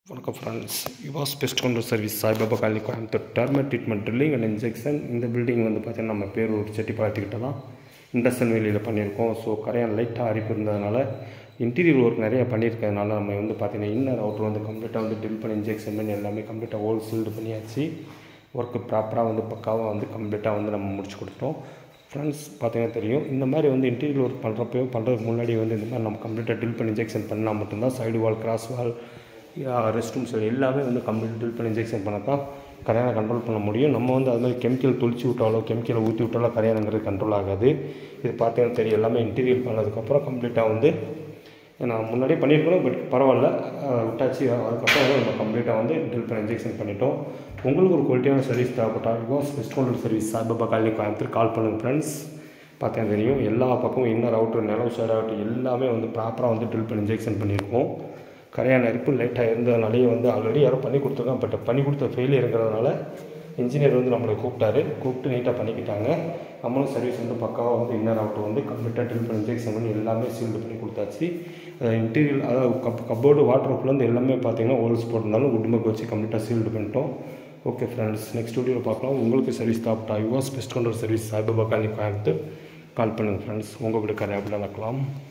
வணக்கம் friends Yuvas best control service Saibaba colony Coimbatore termite treatment drilling and injection இந்த building வந்து பார்த்தீங்கன்னா நம்ம பேர் ஒரு செட்டிப்பாளையத்துக்கிட்ட தான் இண்டஸ்ட்ரியல் வேலியில் பண்ணியிருக்கோம் ஸோ கரையான் லைட்டாக அரிப்பு இருந்ததுனால இன்டீரியர் ஒர்க் நிறைய பண்ணியிருக்கிறதுனால நம்ம வந்து பார்த்தீங்கன்னா இன்னர் அவுட்டர் வந்து கம்ப்ளீட்டாக வந்து ட்ரில் பண்ணி இன்ஜெக்ஷன் பண்ணி எல்லாமே கம்ப்ளீட்டாக ஹோல் சீல்டு பண்ணியாச்சு ஒர்க்கு ப்ராப்பராக வந்து பக்காவாக வந்து கம்ப்ளீட்டாக வந்து நம்ம முடிச்சு கொடுத்துட்டோம் ஃப்ரெண்ட்ஸ் பார்த்தீங்கன்னா தெரியும் இந்த மாதிரி வந்து இன்டீரியர் ஒர்க் பண்ணுறப்போ பண்ணுறதுக்கு முன்னாடி வந்து இந்த மாதிரி நம்ம கம்ப்ளீட்டாக ட்ரில் பண்ணி இன்ஜெக்ஷன் பண்ணால் மட்டும்தான் side wall cross wall rest rooms எல்லாமே வந்து கம்ப்ளீட் ட்ரில் பண்ணி இன்ஜெக்ஷன் பண்ண தான் கரையானை கண்ட்ரோல் பண்ண முடியும் நம்ம வந்து அது மாதிரி கெமிக்கல் தொளிச்சு விட்டாலோ கெமிக்கலை ஊற்றி விட்டாலோ கரையானங்கிறது கண்ட்ரோல் ஆகாது இது பார்த்தீங்கன்னா தெரியும் எல்லாமே இன்டீரியர் பண்ணதுக்கப்புறம் கம்ப்ளீட்டாக வந்து நான் முன்னாடியே பண்ணியிருக்கணும் பட் பரவாயில்ல அஹ் விட்டாச்சு அதுக்கப்புறம் வந்து நம்ம கம்ப்ளீட்டாக வந்து ட்ரில் பண்ணி இன்ஜெக்ஷன் பண்ணிட்டோம் உங்களுக்கு ஒரு குவாலிட்டியான சர்வீஸ் தேவைப்பட்டால் because pest control service Saibaba colony Coimbatore call பண்ணுங்கள் ஃப்ரெண்ட்ஸ் பார்த்தீங்கன்னா தெரியும் எல்லா பக்கமும் இன்னர் அவுட்டர் நிலவு சைடு ஆகட்டும் எல்லாமே வந்து ப்ராப்பராக வந்து ட்ரில் பண்ணி இன்ஜெக்ஷன் பண்ணியிருக்கோம் கரையான அரிப்பு லைட்டாக இருந்ததுனாலேயே வந்து ஆல்ரெடி யாரோ பண்ணி கொடுத்துருக்காங்க பட் பண்ணி கொடுத்த ஃபெயிலியருங்கிறதுனால இன்ஜினியர் வந்து நம்மளை கூப்பிட்டாரு கூப்பிட்டு நீட்டாக பண்ணிக்கிட்டாங்க நம்மளும் சர்வீஸ் வந்து பக்காவாக வந்து இன்னர் அவுட்டர் வந்து கம்ப்ளீட்டாக ட்ரில் பண்ணி இன்ஜெக்ஷன் பண்ணி எல்லாமே சீல்டு பண்ணி கொடுத்தாச்சு இன்டீரியல் அதாவது கப் கப்போர்டு வாட்டர் ஃபுல்லாக எல்லாமே பார்த்தீங்கன்னா ஹோல்ஸ் போட்டிருந்தாலும் உட் மக் வச்சு கம்ப்ளீட்டாக சீல்டு பண்ணிட்டோம் ஓகே ஃப்ரெண்ட்ஸ் நெக்ஸ்ட் வீடியோவில் பார்க்கலாம் உங்களுக்கு சர்வீஸ் தாப்டா யுவாஸ் best control service Saibaba colony Coimbatore call பண்ணுங்கள் ஃப்ரெண்ட்ஸ் உங்கள் வீடு கரையாப்பில் நடக்கலாம்